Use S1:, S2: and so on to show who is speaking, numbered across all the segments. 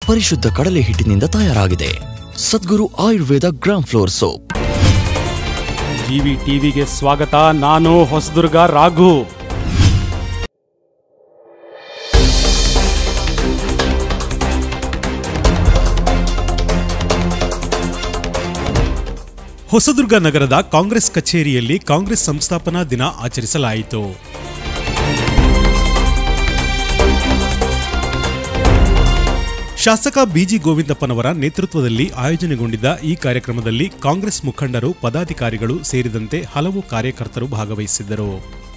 S1: ಪರಿಶುದ್ಧ ಕಡಲೆ ಹಿಟ್ಟಿನಿಂದ ತಯಾರಾಗಿದೆ Sadguru Ayurveda gram flour soap
S2: GV ಟಿವಿಗೆ ಸ್ವಾಗತ ನಾನು ಹೊಸದುರ್ಗ ರಾಘು ಹೊಸದುರ್ಗ ನಗರದ ಕಾಂಗ್ರೆಸ್ ಕಚೇರಿಯಲ್ಲಿ ಕಾಂಗ್ರೆಸ್ ಸಂಸ್ಥಾಪನಾ ದಿನ ಆಚರಿಸಲಾಯಿತು ಶಾಸಕ ಬಿಜಿ ಗೋವಿಂದಪ್ಪನವರ ನೇತೃತ್ವದಲ್ಲಿ ಆಯೋಜನೆಗೊಂಡಿದ್ದ ಈ ಕಾರ್ಯಕ್ರಮದಲ್ಲಿ ಕಾಂಗ್ರೆಸ್ ಮುಖಂಡರು ಪದಾಧಿಕಾರಿಗಳು ಸೇರಿದಂತೆ ಹಲವು ಕಾರ್ಯಕರ್ತರು ಭಾಗವಹಿಸಿದ್ದರು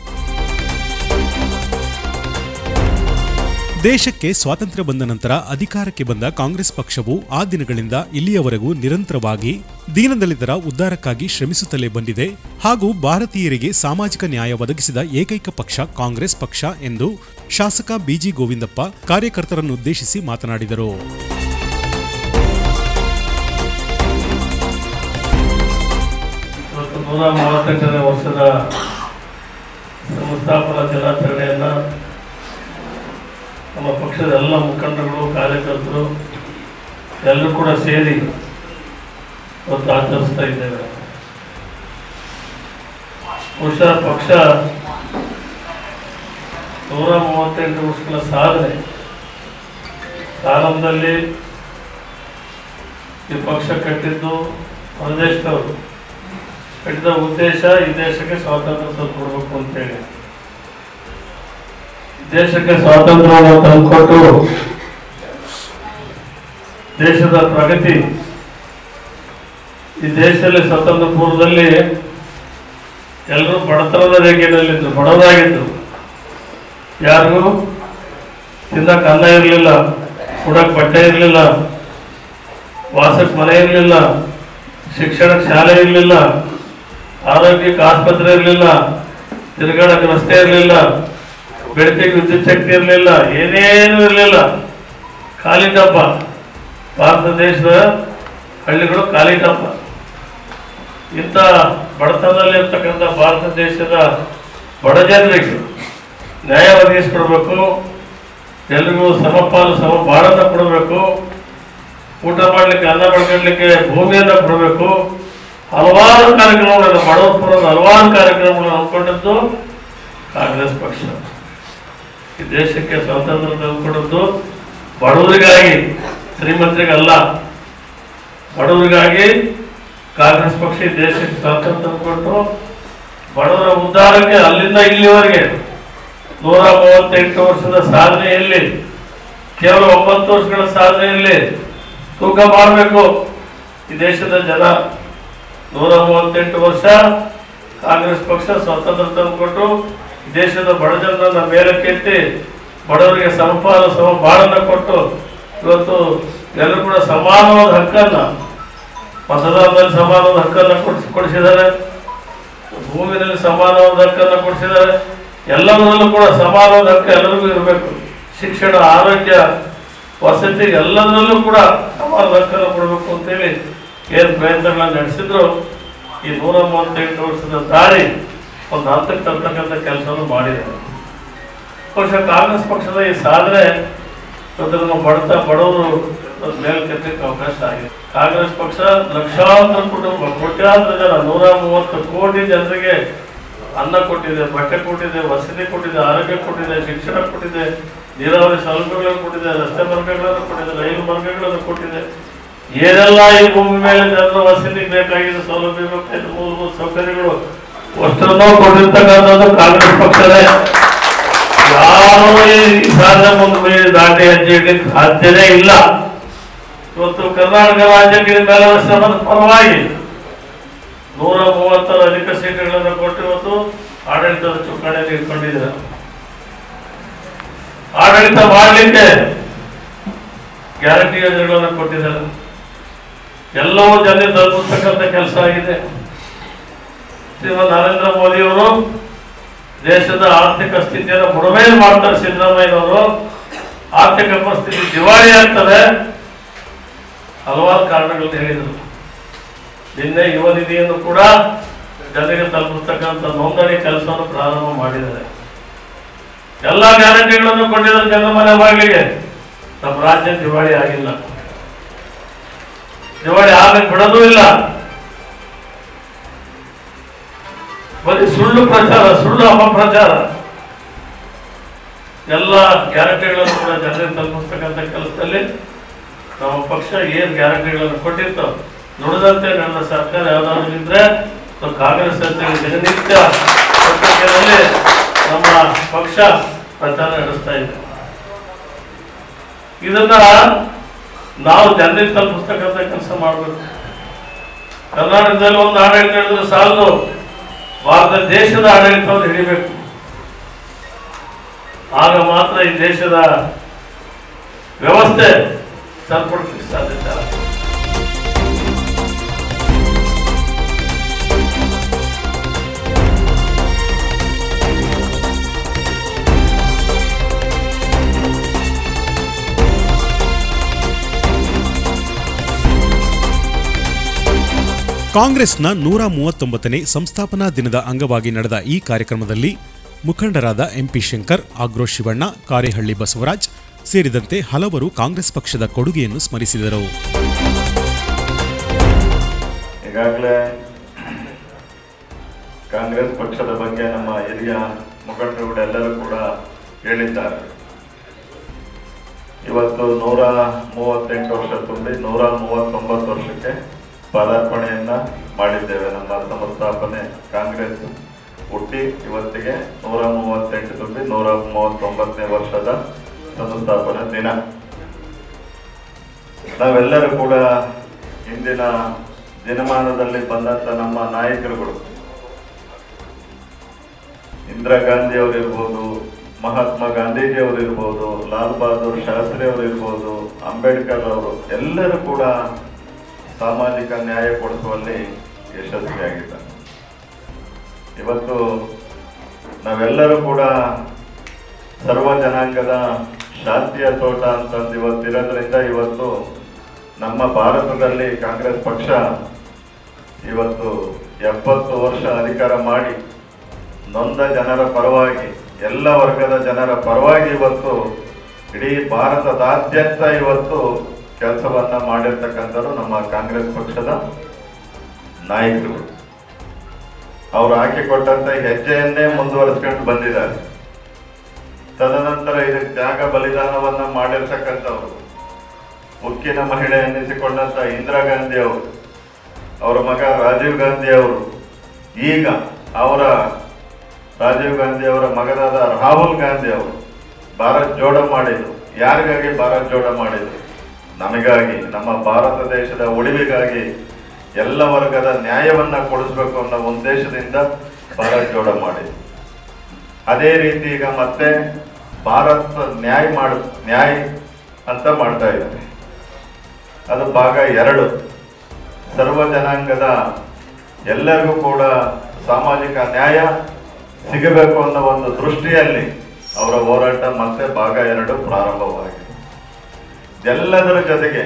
S2: ದೇಶಕ್ಕೆ ಸ್ವಾತಂತ್ರ್ಯ ಬಂದ ನಂತರ ಅಧಿಕಾರಕ್ಕೆ ಬಂದ ಕಾಂಗ್ರೆಸ್ ಪಕ್ಷವು ಆ ದಿನಗಳಿಂದ ಇಲ್ಲಿಯವರೆಗೂ ನಿರಂತರವಾಗಿ ದೀನದಲಿತರ ಉದ್ಧಾರಕ್ಕಾಗಿ ಶ್ರಮಿಸುತ್ತಲೇ ಬಂದಿದೆ ಹಾಗೂ ಭಾರತೀಯರಿಗೆ ಸಾಮಾಜಿಕ ನ್ಯಾಯ ಒದಗಿಸಿದ ಏಕೈಕ ಪಕ್ಷ ಕಾಂಗ್ರೆಸ್ ಪಕ್ಷ ಎಂದು ಶಾಸಕ ಬಿಜಿ ಗೋವಿಂದಪ್ಪ ಕಾರ್ಯಕರ್ತರನ್ನುದ್ದೇಶಿಸಿ ಮಾತನಾಡಿದರು
S3: ಇವತ್ತು ನೂರ ಮೂವತ್ತೆಂಟನೇ ವರ್ಷದ ಸಂಸ್ಥಾಪನಾ ದಿನಾಚರಣೆಯನ್ನು ನಮ್ಮ ಪಕ್ಷದ ಎಲ್ಲ ಮುಖಂಡರುಗಳು ಕಾರ್ಯಕರ್ತರು ಎಲ್ಲರೂ ಕೂಡ ಸೇರಿ ಇವತ್ತು ಆಚರಿಸ್ತಾ ಇದ್ದೇವೆ ಬಹುಶಃ ಪಕ್ಷ ನೂರ ಮೂವತ್ತೆಂಟು ವರ್ಷಗಳ ಸಾಧನೆ ಪ್ರಾರಂಭದಲ್ಲಿ ಈ ಪಕ್ಷ ಕಟ್ಟಿದ್ದು ಪ್ರದೇಶದವರು ಕಟ್ಟಿದ ಉದ್ದೇಶ ಈ ದೇಶಕ್ಕೆ ಸ್ವಾತಂತ್ರ್ಯ ತಂದುಕೊಡ್ಬೇಕು ಅಂತೇಳಿ ದೇಶಕ್ಕೆ ಸ್ವಾತಂತ್ರ್ಯವನ್ನು ತಂದುಕೊಟ್ಟು ದೇಶದ ಪ್ರಗತಿ ಈ ದೇಶದಲ್ಲಿ ಸ್ವತಂತ್ರ ಪೂರ್ವದಲ್ಲಿ ಎಲ್ಲರೂ ಬಡತನದ ರೇಖೆಯಲ್ಲಿದ್ದರು ಬಡವರಾಗಿದ್ದರು ಯಾರಿಗೂ ತಿನ್ನಕ್ಕೆ ಅನ್ನ ಇರಲಿಲ್ಲ ಉಡಕ್ಕೆ ಬಟ್ಟೆ ಇರಲಿಲ್ಲ ವಾಸಕ್ಕೆ ಮನೆ ಇರಲಿಲ್ಲ ಶಿಕ್ಷಣಕ್ಕೆ ಶಾಲೆ ಇರಲಿಲ್ಲ ಆರೋಗ್ಯಕ್ಕೆ ಆಸ್ಪತ್ರೆ ಇರಲಿಲ್ಲ ತಿರುಗಾಡಕ್ಕೆ ರಸ್ತೆ ಇರಲಿಲ್ಲ ಬೆಳಕಿಗೆ ವಿದ್ಯುತ್ ಶಕ್ತಿ ಇರಲಿಲ್ಲ ಏನೇನು ಇರಲಿಲ್ಲ ಖಾಲಿ ಡಬ್ಬ ಭಾರತ ದೇಶದ ಹಳ್ಳಿಗಳು ಖಾಲಿ ಡಬ್ಬ ಇಂಥ ಬಡತನದಲ್ಲಿ ಇರ್ತಕ್ಕಂಥ ಭಾರತ ದೇಶದ ಬಡ ಜನರಿಗೆ ನ್ಯಾಯ ಒದಗಿಸ್ಕೊಡ್ಬೇಕು ಎಲ್ರಿಗೂ ಸಮಪಾಲು ಸಮ ಬಾಳನ್ನು ಕೊಡಬೇಕು ಊಟ ಮಾಡಲಿಕ್ಕೆ ಅನ್ನ ಮಾಡ್ಕೊಳ್ಲಿಕ್ಕೆ ಭೂಮಿಯನ್ನು ಕೊಡಬೇಕು ಹಲವಾರು ಕಾರ್ಯಕ್ರಮಗಳನ್ನು ಬಡವರ ಪರದ ಹಲವಾರು ಕಾರ್ಯಕ್ರಮಗಳನ್ನು ಹಮ್ಮಿಕೊಂಡಿದ್ದು ಕಾಂಗ್ರೆಸ್ ಪಕ್ಷ ಈ ದೇಶಕ್ಕೆ ಸ್ವಾತಂತ್ರ್ಯ ತಂದುಕೊಡದ್ದು ಬಡವರಿಗಾಗಿ ಶ್ರೀಮಂತರಿಗಲ್ಲ ಬಡವರಿಗಾಗಿ ಕಾಂಗ್ರೆಸ್ ಪಕ್ಷ ಈ ದೇಶಕ್ಕೆ ಸ್ವಾತಂತ್ರ್ಯ ತಂದುಕೊಟ್ಟು ಬಡವರ ಉದ್ಧಾರಕ್ಕೆ ಅಲ್ಲಿಂದ ಇಲ್ಲಿವರೆಗೆ ನೂರ ಮೂವತ್ತೆಂಟು ವರ್ಷದ ಸಾಧನೆಯಲ್ಲಿ ಕೇವಲ ಒಂಬತ್ತು ವರ್ಷಗಳ ಸಾಧನೆಯಲ್ಲಿ ತೂಕ ಮಾಡಬೇಕು ಈ ದೇಶದ ಜನ ನೂರ ಮೂವತ್ತೆಂಟು ವರ್ಷ ಕಾಂಗ್ರೆಸ್ ಪಕ್ಷ ಸ್ವಾತಂತ್ರ್ಯ ತಂದುಕೊಟ್ಟು ಈ ದೇಶದ ಬಡ ಜನರನ್ನ ಮೇಲಕ್ಕೆತ್ತಿ ಬಡವರಿಗೆ ಸಮಪಾಲು ಸಮ ಬಾಳನ್ನ ಕೊಟ್ಟು ಇವತ್ತು ಎಲ್ಲರೂ ಕೂಡ ಸಮಾನವಾದ ಹಕ್ಕನ್ನ ಮತದಾನದಲ್ಲಿ ಸಮಾನವಾದ ಹಕ್ಕನ್ನ ಕೊಡಿಸಿ ಕೊಡಿಸಿದ್ದಾರೆ ಭೂಮಿನಲ್ಲಿ ಸಮಾನವಾದ ಹಕ್ಕನ್ನ ಕೊಡಿಸಿದ್ದಾರೆ ಎಲ್ಲದರಲ್ಲೂ ಕೂಡ ಸಮಾನವಾದ ಹಕ್ಕು ಎಲ್ಲರಿಗೂ ಇರಬೇಕು ಶಿಕ್ಷಣ ಆರೋಗ್ಯ ವಸತಿ ಎಲ್ಲದರಲ್ಲೂ ಕೂಡ ಸಮಾನ ಹಕ್ಕನ್ನು ಕೊಡಬೇಕು ಅಂತೇಳಿ ಏನು ಪ್ರಯತ್ನಗಳನ್ನ ನಡೆಸಿದ್ರು ಈ ನೂರ ಮೂವತ್ತೆಂಟು ವರ್ಷದ ದಾರಿ ಒಂದು ಹಂತಕ್ಕೆ ತರ್ತಕ್ಕಂಥ ಕೆಲಸವನ್ನು ಮಾಡಿದ್ದಾರೆ ಬಹುಶಃ ಕಾಂಗ್ರೆಸ್ ಪಕ್ಷದ ಈ ಸಾಧನೆ ಇವತ್ತು ನಮ್ಮ ಬಡತ ಬಡವರು ಮೇಲ್ಕೆತ್ತಕ್ಕೆ ಅವಕಾಶ ಆಗಿದೆ ಕಾಂಗ್ರೆಸ್ ಪಕ್ಷ ಲಕ್ಷಾಂತರ ಕುಟುಂಬ ಕೋಟ್ಯಾಂತರ ಜನ ನೂರ ಮೂವತ್ತು ಕೋಟಿ ಜನರಿಗೆ ಅನ್ನ ಕೊಟ್ಟಿದೆ ಬಟ್ಟೆ ಕೊಟ್ಟಿದೆ ವಸತಿ ಕೊಟ್ಟಿದೆ ಆರೋಗ್ಯ ಕೊಟ್ಟಿದೆ ಶಿಕ್ಷಣ ಕೊಟ್ಟಿದೆ ನೀರಾವರಿ ಸೌಲಭ್ಯಗಳನ್ನು ಕೊಟ್ಟಿದೆ ರಸ್ತೆ ಮಾರ್ಗಗಳನ್ನು ಕೊಟ್ಟಿದೆ ರೈಲು ಮಾರ್ಗಗಳನ್ನು ಕೊಟ್ಟಿದೆ ಏನೆಲ್ಲ ಈ ಭೂಮಿ ಮೇಲೆ ಜನರ ವಸತಿಗೆ ಬೇಕಾಗಿದ್ದ ಸೌಲಭ್ಯ ಬೇಕಾದ ಮೂಲಭೂತ ಸೌಕರ್ಯಗಳು ಅಷ್ಟನ್ನು ಕೊಟ್ಟಿರ್ತಕ್ಕಂಥದ್ದು ಕಾಂಗ್ರೆಸ್ ಪಕ್ಷನೇ ಯಾರು ಈ ಸಾಧನೆ ಮುಂದೆ ದಾಟಿ ಹೆಜ್ಜೆ ಇಡಲಿಕ್ಕೆ ಸಾಧ್ಯನೇ ಇಲ್ಲ ಇವತ್ತು ಕರ್ನಾಟಕ ರಾಜ್ಯಕ್ಕೆ ಮೇಲೆ ಶ್ರಮದ ಪರವಾಗಿ ನೂರ ಮೂವತ್ತರ ಅಧಿಕ ಸೀಟುಗಳನ್ನು ಕೊಟ್ಟು ಇವತ್ತು ಆಡಳಿತದ ಚುಕ್ಕಾಣಿಯಲ್ಲಿ ಇಟ್ಕೊಂಡಿದ್ದಾರೆ ಆಡಳಿತ ಮಾಡಲಿಕ್ಕೆ ಗ್ಯಾರಂಟಿ ಯೋಜನೆಗಳನ್ನು ಕೊಟ್ಟಿದ್ದಾರೆ ಎಲ್ಲವೂ ಜನ ತಲುಪಿಸ್ತಕ್ಕಂಥ ಕೆಲಸ ಆಗಿದೆ ಶ್ರೀಮಂತ ನರೇಂದ್ರ ಮೋದಿಯವರು ದೇಶದ ಆರ್ಥಿಕ ಸ್ಥಿತಿಯನ್ನು ಬುಡಮೇಲೆ ಮಾಡ್ತಾರೆ ಸಿದ್ದರಾಮಯ್ಯನವರು ಆರ್ಥಿಕ ಪರಿಸ್ಥಿತಿ ದಿವಾಳಿ ಆಗ್ತದೆ ಹಲವಾರು ಕಾರಣಗಳನ್ನು ಹೇಳಿದರು ನಿನ್ನೆ ಯುವ ನಿಧಿಯನ್ನು ಕೂಡ ಜನರಿಗೆ ತಲುಪಿಸ್ತಕ್ಕಂಥ ನೋಂದಣಿ ಕೆಲಸವನ್ನು ಪ್ರಾರಂಭ ಮಾಡಿದ್ದಾರೆ ಎಲ್ಲ ಗ್ಯಾರಂಟಿಗಳನ್ನು ಕೊಟ್ಟಿದ್ದಾರೆ ಜನರ ಮನೆ ಬಾಗಿಲಿಗೆ ನಮ್ಮ ರಾಜ್ಯ ದಿವಾಳಿ ಆಗಿಲ್ಲ ದಿವಾಳಿ ಆಗಕ್ಕೆ ಬಿಡೋದೂ ಇಲ್ಲ ಬರೀ ಸುಳ್ಳು ಪ್ರಚಾರ ಸುಳ್ಳು ಅಪಪ್ರಚಾರ ಎಲ್ಲ ಗ್ಯಾರಂಟಿಗಳನ್ನು ಕೂಡ ಜನರಿಗೆ ತಲುಪಿಸ್ತಕ್ಕಂಥ ಕೆಲಸದಲ್ಲಿ ನಮ್ಮ ಪಕ್ಷ ಏನ್ ಗ್ಯಾರಂಟಿಗಳನ್ನು ಕೊಟ್ಟಿತ್ತು ನುಡಿದಂತೆ ನನ್ನ ಸರ್ಕಾರ ಯಾವ್ದಾದ್ರು ಇದ್ರೆ ಅದು ಕಾಂಗ್ರೆಸ್ ಜೊತೆಗೆ ದಿನನಿತ್ಯ ಪತ್ರಿಕೆಯಲ್ಲಿ ನಮ್ಮ ಪಕ್ಷ ಪ್ರಚಾರ ನಡೆಸ್ತಾ ಇದೆ ಇದನ್ನ ನಾವು ಜನರಿಗೆ ತಲುಪಿಸ್ತಕ್ಕಂಥ ಕೆಲಸ ಮಾಡಬೇಕು ಕರ್ನಾಟಕದಲ್ಲಿ ಒಂದು ಆಡಳಿತ ಹೇಳಿದ್ರೆ ಸಾಲದು ಭಾರತ ದೇಶದ ಆಡಳಿತವನ್ನು ಹಿಡಿಬೇಕು ಆಗ ಮಾತ್ರ ಈ ದೇಶದ ವ್ಯವಸ್ಥೆ ಸರಿಪಡಿಸಲಿಕ್ಕೆ ಸಾಧ್ಯತೆ ಆಗ್ತದೆ.
S2: ಕಾಂಗ್ರೆಸ್ನ ನೂರ ಮೂವತ್ತೊಂಬತ್ತನೇ ಸಂಸ್ಥಾಪನಾ ದಿನದ ಅಂಗವಾಗಿ ನಡೆದ ಈ ಕಾರ್ಯಕ್ರಮದಲ್ಲಿ ಮುಖಂಡರಾದ ಎಂಪಿ ಶಂಕರ್ ಆಗ್ರೋ ಶಿವಣ್ಣ ಕಾರೇಹಳ್ಳಿ ಬಸವರಾಜ್ ಸೇರಿದಂತೆ ಹಲವರು ಕಾಂಗ್ರೆಸ್ ಪಕ್ಷದ ಕೊಡುಗೆಯನ್ನು ಸ್ಮರಿಸಿದರು
S4: ಈಗಾಗಲೇ ಕಾಂಗ್ರೆಸ್ ಪಕ್ಷದ ಬಗ್ಗೆ ನಮ್ಮ ಹಿರಿಯ ಮುಖಂಡರುಗಳೆಲ್ಲರೂ ಕೂಡ ಹೇಳಿದ್ದಾರೆ ಇವತ್ತು ನೂರ ಮೂವತ್ತೆಂಟು ವರ್ಷ ತುಂಬಿ ನೂರ ಮೂವತ್ತೊಂಬತ್ತು ವರ್ಷಕ್ಕೆ ಪದಾರ್ಪಣೆಯನ್ನ ಮಾಡಿದ್ದೇವೆ ನಮ್ಮ ಸಂಸ್ಥಾಪನೆ ಕಾಂಗ್ರೆಸ್ ಹುಟ್ಟಿ ಇವತ್ತಿಗೆ ನೂರ ಮೂವತ್ತೆಂಟು ತುಂಬಿ ನೂರ ಮೂವತ್ತೊಂಬತ್ತನೇ ವರ್ಷದ ಸಂಸ್ಥಾಪನಾ ದಿನ ನಾವೆಲ್ಲರೂ ಕೂಡ ಇಂದಿನ ದಿನಮಾನದಲ್ಲಿ ಬಂದಂತ ನಮ್ಮ ನಾಯಕರುಗಳು ಇಂದಿರಾ ಗಾಂಧಿ ಅವರು ಇರ್ಬೋದು ಮಹಾತ್ಮ ಗಾಂಧೀಜಿ ಅವರು ಇರ್ಬೋದು ಲಾಲ್ ಬಹದ್ದೂರ್ ಶಾಸ್ತ್ರಿ ಅವರು ಇರ್ಬೋದು ಅಂಬೇಡ್ಕರ್ ಅವರು ಎಲ್ಲರೂ ಕೂಡ ಸಾಮಾಜಿಕ ನ್ಯಾಯ ಕೊಡಿಸುವಲ್ಲಿ ಯಶಸ್ವಿಯಾಗಿದ್ದಾರೆ ಇವತ್ತು ನಾವೆಲ್ಲರೂ ಕೂಡ ಸರ್ವ ಜನಾಂಗದ ಶಾಂತಿಯ ತೋಟ ಅಂತಂದು ಇವತ್ತಿರೋದ್ರಿಂದ ಇವತ್ತು ನಮ್ಮ ಭಾರತದಲ್ಲಿ ಕಾಂಗ್ರೆಸ್ ಪಕ್ಷ ಇವತ್ತು ಎಪ್ಪತ್ತು ವರ್ಷ ಅಧಿಕಾರ ಮಾಡಿ ನೊಂದ ಜನರ ಪರವಾಗಿ ಎಲ್ಲ ವರ್ಗದ ಜನರ ಪರವಾಗಿ ಇವತ್ತು ಇಡೀ ಭಾರತದಾದ್ಯಂತ ಇವತ್ತು ಕೆಲಸವನ್ನ ಮಾಡಿರ್ತಕ್ಕಂಥವ್ರು ನಮ್ಮ ಕಾಂಗ್ರೆಸ್ ಪಕ್ಷದ ನಾಯಕರು ಅವರು ಹಾಕಿಕೊಟ್ಟಂತ ಹೆಜ್ಜೆಯನ್ನೇ ಮುಂದುವರಿಸ್ಕೊಂಡು ಬಂದಿದ್ದಾರೆ ತದನಂತರ ಇದಕ್ಕೆ ತ್ಯಾಗ ಬಲಿದಾನವನ್ನ ಮಾಡಿರ್ತಕ್ಕಂಥವ್ರು ಉಕ್ಕಿನ ಮಹಿಳೆ ಎನ್ನಿಸಿಕೊಂಡಂತ ಇಂದಿರಾ ಗಾಂಧಿ ಅವರು ಅವರ ಮಗ ರಾಜೀವ್ ಗಾಂಧಿ ಅವರು ಈಗ ಅವರ ರಾಜೀವ್ ಗಾಂಧಿ ಅವರ ಮಗನಾದ ರಾಹುಲ್ ಗಾಂಧಿ ಅವರು ಭಾರತ್ ಜೋಡೋ ಮಾಡಿದ್ರು ಯಾರಿಗಾಗಿ ಭಾರತ್ ಜೋಡೋ ಮಾಡಿದ್ರು ನಮಗಾಗಿ ನಮ್ಮ ಭಾರತ ದೇಶದ ಉಳಿವಿಗಾಗಿ ಎಲ್ಲ ವರ್ಗದ ನ್ಯಾಯವನ್ನ ಕೊಡಿಸ್ಬೇಕು ಅನ್ನೋ ಉದ್ದೇಶದಿಂದ ಭಾರತ್ ಜೋಡೋ ಮಾಡಿದ್ರು ಅದೇ ರೀತಿ ಈಗ ಮತ್ತೆ ಭಾರತ್ ನ್ಯಾಯ ಮಾಡ ನ್ಯಾಯ ಅಂತ ಮಾಡ್ತಾ ಇದ್ದಾರೆ ಅದು ಭಾಗ ಎರಡು ಸರ್ವ ಜನಾಂಗದ ಎಲ್ಲರಿಗೂ ಕೂಡ ಸಾಮಾಜಿಕ ನ್ಯಾಯ ಸಿಗಬೇಕು ಅನ್ನೋ ಒಂದು ದೃಷ್ಟಿಯಲ್ಲಿ ಅವರ ಹೋರಾಟ ಮತ್ತೆ ಭಾಗ ಎರಡು ಪ್ರಾರಂಭವಾಗಿದೆ ಎಲ್ಲದರ ಜೊತೆಗೆ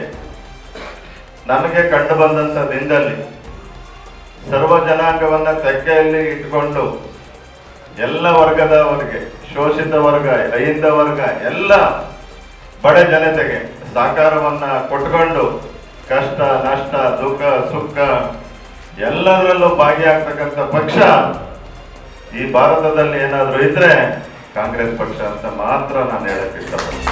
S4: ನಮಗೆ ಕಂಡು ಬಂದಂತ ದಿನದಲ್ಲಿ ಸರ್ವ ಜನಾಂಗವನ್ನ ತೆಕ್ಕೆಯಲ್ಲಿ ಇಟ್ಕೊಂಡು ಎಲ್ಲ ವರ್ಗದವರಿಗೆ ಶೋಷಿತ ವರ್ಗ ಅಹಿಂದ ವರ್ಗ ಎಲ್ಲ ಬಡ ಜನತೆಗೆ ಸಹಕಾರವನ್ನ ಕೊಟ್ಕೊಂಡು ಕಷ್ಟ ನಷ್ಟ ದುಃಖ ಸುಖ ಎಲ್ಲದರಲ್ಲೂ ಭಾಗಿಯಾಗ್ತಕ್ಕಂಥ ಪಕ್ಷ ಈ ಭಾರತದಲ್ಲಿ ಏನಾದ್ರೂ ಇದ್ರೆ ಕಾಂಗ್ರೆಸ್ ಪಕ್ಷ ಅಂತ ಮಾತ್ರ ನಾನು ಹೇಳಕ್ ಇಷ್ಟಪಡ್ತೀನಿ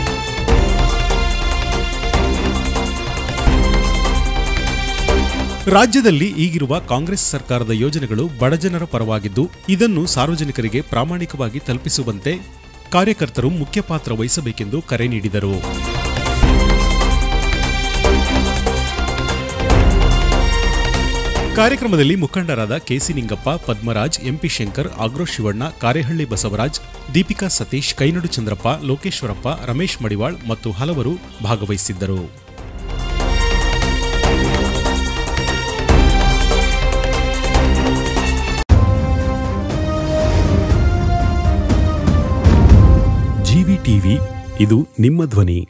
S2: ರಾಜ್ಯದಲ್ಲಿ ಈಗಿರುವ ಕಾಂಗ್ರೆಸ್ ಸರ್ಕಾರದ ಯೋಜನೆಗಳು ಬಡಜನರ ಪರವಾಗಿದ್ದು ಇದನ್ನು ಸಾರ್ವಜನಿಕರಿಗೆ ಪ್ರಾಮಾಣಿಕವಾಗಿ ತಲುಪಿಸುವಂತೆ ಕಾರ್ಯಕರ್ತರು ಮುಖ್ಯ ಪಾತ್ರ ವಹಿಸಬೇಕೆಂದು ಕರೆ ನೀಡಿದರು ಕಾರ್ಯಕ್ರಮದಲ್ಲಿ ಮುಖಂಡರಾದ KC Ningappa Padmaraj MP Shankar Agro Shivanna Karehalli Basavaraj Deepika Satish Kainadu Chandrappa Lokeshwarappa Ramesh Madiwal ಮತ್ತು ಹಲವರು ಭಾಗವಹಿಸಿದ್ದರು ಜಿವಿ ಟಿವಿ ಇದು ನಿಮ್ಮ ಧ್ವನಿ